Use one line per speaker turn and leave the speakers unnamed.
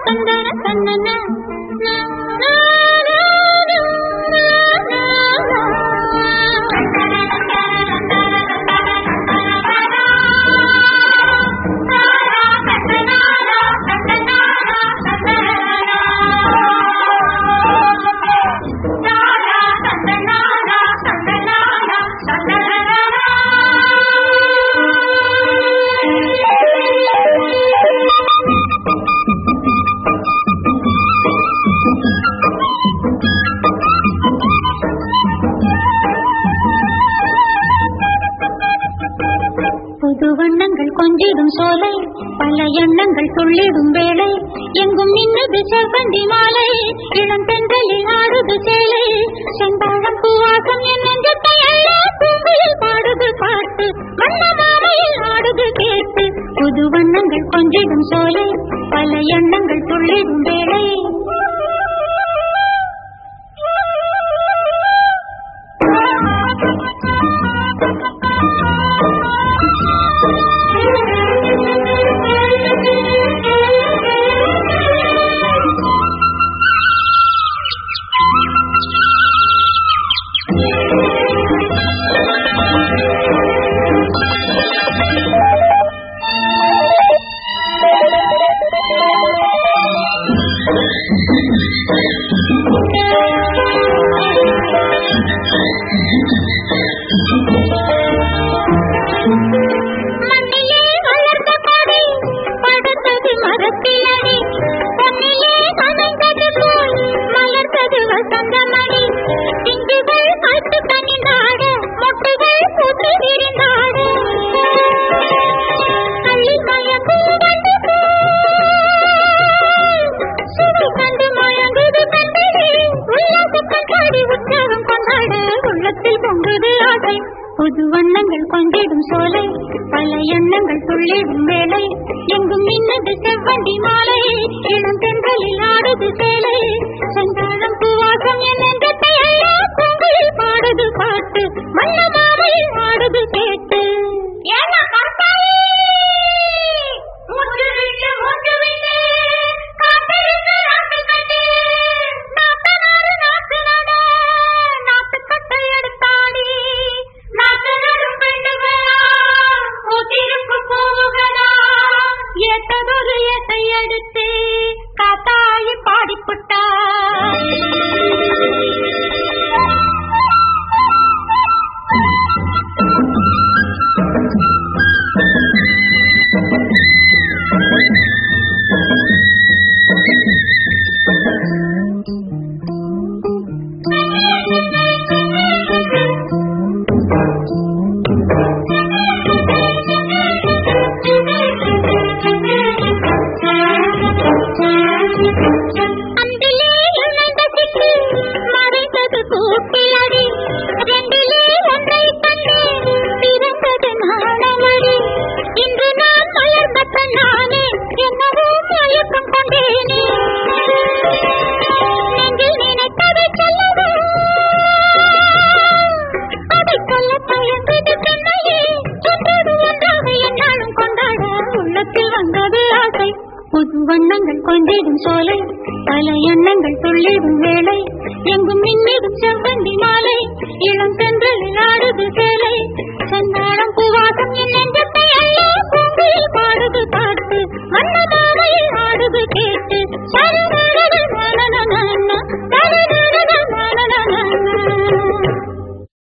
தந்தன தன்னன புது வண்ணங்கள் கொஞ்சிடும் சோலை பல எண்ணங்கள் துள்ளிடும் வேளை எங்கும் நின்னது செவ்வந்தி மாலை இளம் பெண்களில் ஆடுது சேலை செந்தாழம் பூவாசம் என் நெஞ்சத்தை எல்லா பூங்குயில் பாடுது பாட்டு வண்ண மாலையில் ஆடுது கேட்டு புது வண்ணங்கள் கொஞ்சிடும் சோலை பல எண்ணங்கள் துள்ளிடும் வேளை மண்ணிலே வளர்ந்த கொடி படுத்தது மரத்திலடி பொன்னிலே கலந்தது போல் மலர்ந்தது வசந்தமணி திங்குகள் காத்து கனிந்தாட மொட்டுகள் பூத்து விரிந்தாட அள்ளி மயக்கும் வண்டு சுடு கண்டு மயங்குது கண்டது உல்லாச கண்டாடி உற்சாகம் கொண்டாட உள்ளத்தில் பொங்குது ஆசை புது வண்ணங்கள் கொஞ்சிடும் சோலை பல எண்ணங்கள் துள்ளிடும் வேலை எங்கும் மின்னது செவ்வண்டி மாலை இளம் தென்றலில் ஆடுது சேலை செந்தாழம் பூவாசம் என் நெஞ்சத்தை எல்லா பூங்குயில் பாடுது பாட்டு வண்ண மாலையில் ஆடுது கேட்டு ஏன்னா கற்பாய் மூச்சு விட்டு மூச்சு விட்டு காத்திருந்து நாட்டு கட்டு நாட்டு நாடு நாட்டு நட நாட்டு கட்டை எடுத்தாடி நாட்டு நடும் பெண்ணுகளா ஊட்டிருக்கு போவுகளா ஏத்ததொரு ஏத்தை எடுத்து காத்தாயி பாடிப்புட்டா அன்பிலே இணைந்த சிட்டு மறைந்தது கூட்டிலடி ரெண்டிலே ஒன்றை கண்டு பிறந்தது நாணமடி இன்று நான் மலர்ந்த நானே என்னவோ மயக்கம் கொண்டேனே நெஞ்சில் நினைத்ததை சொல்லவோ அதை சொல்ல தயங்குது கண்ணையே ஒன்றோடு ஒன்றாக என்னாலும் கொண்டாட உள்ளத்தில் வந்தது ஆசை புது வண்ணங்கள் கொஞ்சிடும் சோலை பல எண்ணங்கள் துள்ளிடும் வேளை எங்கும் மின்னிடும்